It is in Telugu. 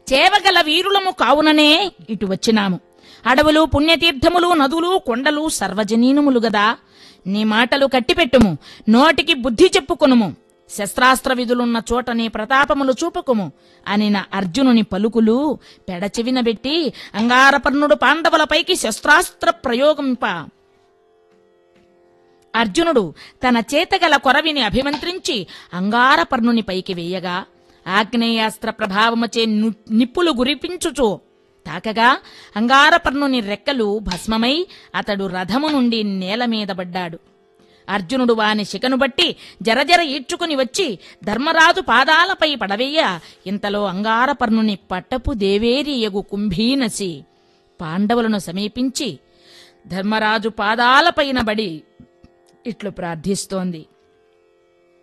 చేవగల వీరులము కావుననే ఇటు వచ్చినాము అడవులు పుణ్యతీర్థములు నదులు కొండలు సర్వజనీనములు గదా నీ మాటలు కట్టిపెట్టుము నోటికి బుద్ధి చెప్పుకొనుము శస్త్రాస్త్ర విధులున్న చోట నీ ప్రతాపములు చూపకుము అనిన అర్జునుని పలుకులు పెడచెవిన బెట్టి అంగారపర్ణుడు పాండవులపైకి శస్త్రాస్త్ర ప్రయోగింప అర్జునుడు తన చేతగల కొరవిని అభిమంత్రించి అంగారపర్ణుని పైకి వేయగా ఆగ్నేయాస్త్ర ప్రభావముచే ను- నిప్పులు గురిపించుచు తాకగా అంగారపర్ణుని రెక్కలు భస్మమై అతడు రథము నుండి నేల మీద పడ్డాడు అర్జునుడు వాని శిఖను బట్టి జరజర ఈడ్చుకుని వచ్చి ధర్మరాజు పాదాలపై పడవేయ ఇంతలో అంగారపర్ణుని పట్టపు దేవేరి ఎగు కుంభీనసి పాండవులను సమీపించి ధర్మరాజు పాదాలపైన బడి ఇట్లు ప్రార్థిస్తోంది